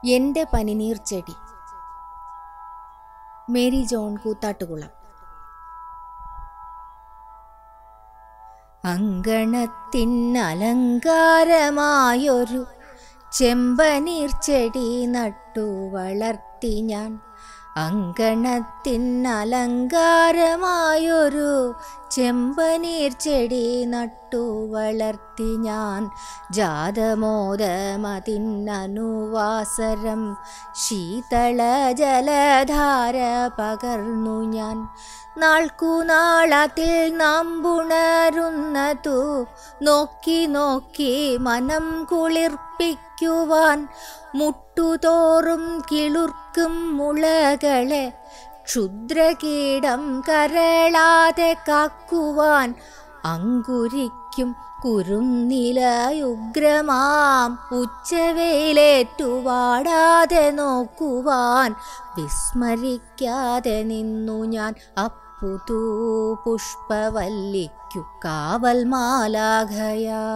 എൻ്റെ പനിനീർ ചെടി മേരി ജോൺ കൂത്താട്ടുകുളം അങ്കണത്തിനലങ്കാരമായൊരു ചെമ്പനീർ ചെടി നട്ടു വളർത്തി ഞാൻ അങ്കണത്തിനലങ്കാരമായൊരു ചെമ്പനീർ ചെടി നട്ടു വളർത്തി ഞാൻ ജാതമോദമതിന്നനുവാസരം ശീതള ജലധാര പകർന്നു ഞാൻ നാൾക്കുനാളത്തിൽ നാം പുണരുന്നതു നോക്കി നോക്കി മനം കുളിർപ്പിക്കുവാൻ മുട്ടുതോറും കിളുർക്കും മുളകളെ ക്ഷുദ്രകീടം കരളാതെ കാക്കുവാൻ അങ്കുരിക്കും കുറുനിലയുഗ്രമാം ഉച്ചവെയിലേറ്റുവാടാതെ നോക്കുവാൻ വിസ്മരിക്കാതെ നിന്നു ഞാൻ അപ്പുതൂ പുഷ്പവല്ലിക്കു കാവൽ മാലാഖയാ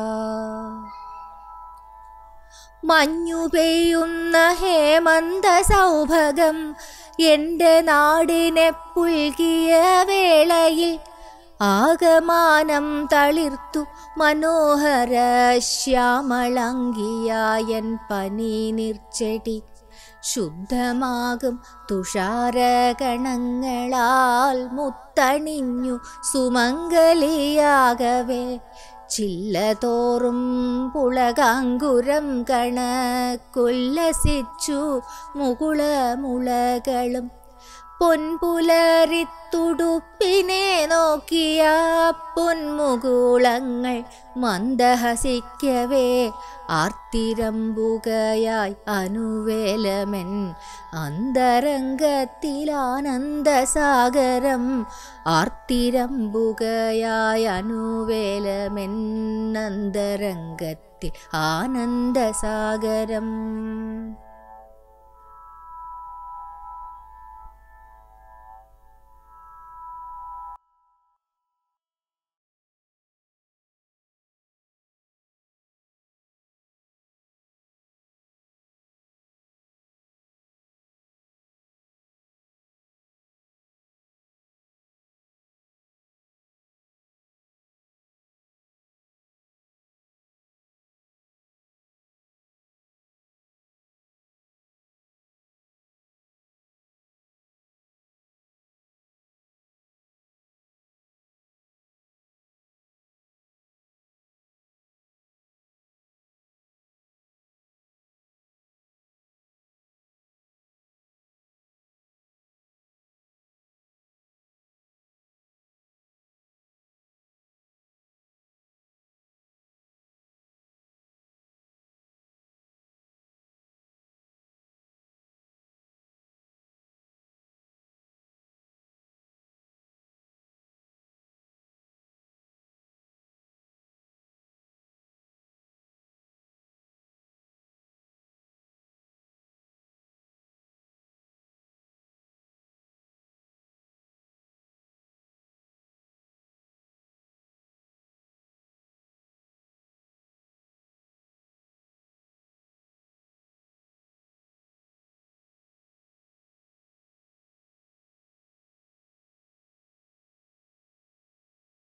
മഞ്ഞു പെയ്യുന്ന ഹേമന്ത സൗഭകം എൻ്റെ നാടിനെ പുൽകിയ വേളയിൽ ആകമാനം തളിർത്തു മനോഹര ശ്യാമളങ്കിയായൻ പനി നിർച്ചെടി ശുദ്ധമാകും തുഷാരകണങ്ങളാൽ മുത്തണിഞ്ഞു സുമംഗലിയാകവേ ചില്ലതോറും പുളകാങ്കുരം കണക്കുല്ലസിച്ചു മുകുളമുളകളും പൊൻപുലരിത്തുടുപ്പിനെ നോക്കിയ പൊന്മുകുളങ്ങൾ മന്ദഹസിക്കവേ ആർത്തിരമ്പുകയായി അനുവേലമൻ അന്തരംഗത്തിലാനന്ദസാഗരം ആർത്തിരമ്പുകയായി അനുവേലമെൻ അന്തരംഗത്തിൽ ആനന്ദസാഗരം